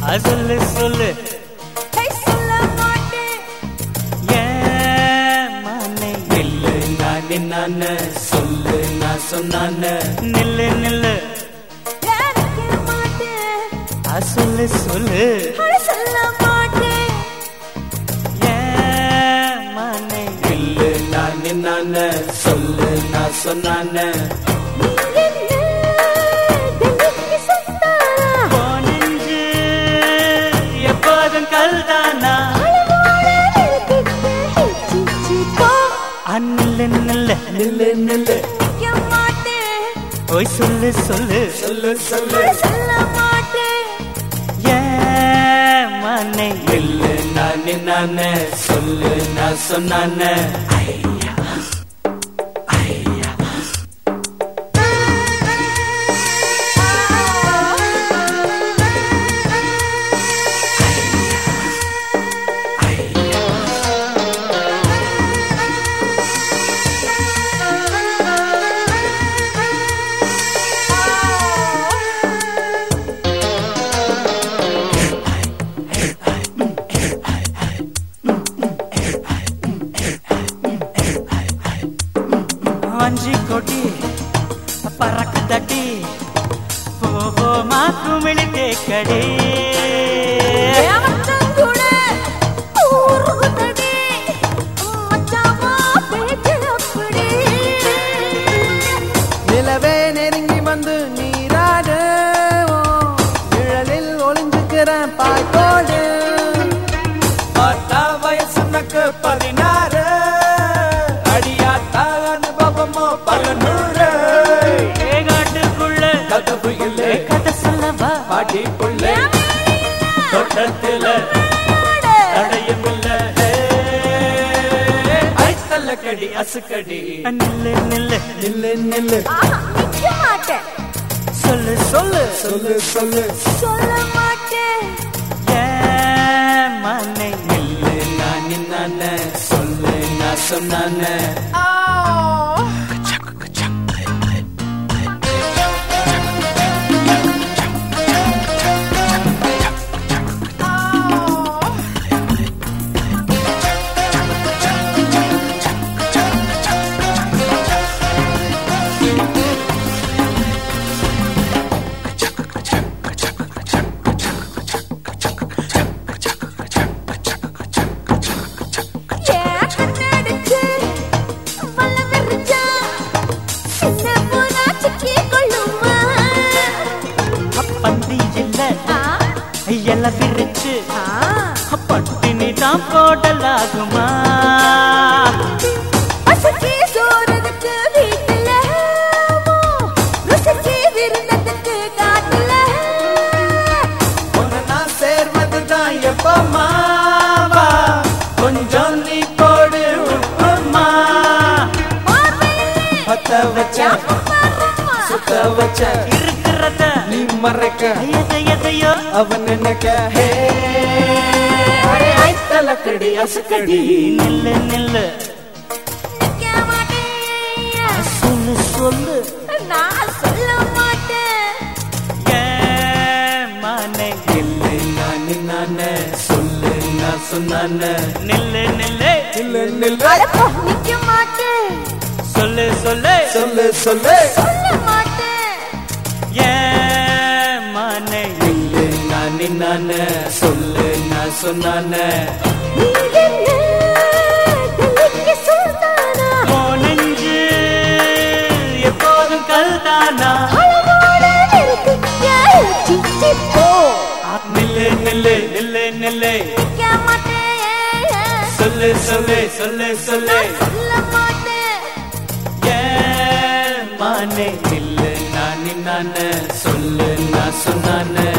அது சொல்லு சொல்லு ஹே, சொல்ல மாட்டேன் ஏன் மானே நில்லு நான் நின்னான்னு சொல்லு நான் சொன்னான்னு நில்லு நில்லு நினைக்க மாட்டேன் அது சொல்லு சொல்லு அட சொல்ல மாட்டேன் ஏன் மானே நில்லு நான் நின்னான்னு சொல்லு நான் சொன்னான்னு நீ என்ன டெல்லிக்கு சொந்தானா போனெஞ்சு எப்போதும் கல்தானா அழுவாட நிறுத்திட்டு ஹிச்சிச்சி போ அந்நில்ல நில்ல நில்லு நில்லு நிக்க மாட்டேன் ஓய் சொல்லு சொல்லு சொல்லு சொல்லு அட சொல்ல மாட்டேன் ஏன் மானே நில்லு நான் நின்னான்னு சொல்லு நான் சொன்னான்னு அஞ்சு கொடி பறக்கு தட்டி போமா குமிழி கேக்கடே ஏவச்சம் கூட ஊருகுதடி மச்சாமா பேச்சு அப்படி நிலவே நெருங்கி வந்து நீராடு நிழலில் ஒளிஞ்சுக்கிறேன் பாய்கோடு பார்த்தா வயசுனக்கு பதினாறு அடியாத்தா அனுபவமோ பல நூறு காட்டுக்குள்ள கதவு இல்லை கதை சொல்லவா பாட்டி புள்ள தோட்டத்தில தடையும் இல்ல ஐத்தல்ல கடி அசுக்கடி நில்லு நில்லு நில்லு நில்லு ஆஹா நிக்க மாட்டேன் சொல்லு சொல்லு சொல்லு சொல்லு சொல்ல மாட்டேன் ஏன் மானே நில்லு நான் நின்னான சொல்லு நான் சொன்னான ஏன் கண்ணடிச்சு வல்ல விரிச்சா சின்ன பூனா சிக்கி கொள்ளுமா பந்தி இல்ல ஆ எல்லாம் விரிச்சு ஆ பட்டினி தான் போடலாகுமா பசிக்கு சோறதுக்கு வீட்டுல ருசிக்கு விருந்ததுக்கு காட்டுல உன்னை நான் சேர்வதுதான் எப்பமாவா கொஞ்சம் நீ போடு உப்புமா பார்வையிலே பத்த வச்ச பாரம்மா. சுத்த வச்ச இருக்கிறத நீ மறைக்க எதை எதையோ அவன் நினைக்க ஹே அரே ஐத்தல கடி அசுக்கடி நில்லு நில்லு நிக்க மாட்டேன் சொல்லு சொல்லு நான் சொல்ல மாட்டேன் ஏன் மானே இல்லை நான் நின்னான சொல்லு நான் சொன்னான நில்லு நில்லு நில்லு நில்லு அடப்போ நிக்க மாட்டேன் சொல்லு சொல்லு சொல்லு சொல்லு சொல்ல மாட்டேன் ஏன் மானே இல்லை நான் நின்னான சொல்லு நான் சொன்னான நீ என்ன டெல்லிக்கு சுல்தானா போனஞ்சு எப்போதும் கல்தானா அளவோட நிறுத்திக்க சிச்சி போ நில்லு நில்லு நில்லு நில்லு நிக்க மாட்டேன் சொல்லு சொல்லு சொல்லு சொல்லு சொல்ல மாட்டேன் ஏன் மானே நில்லு நான் நின்னான சொல்லு நான் சொன்னான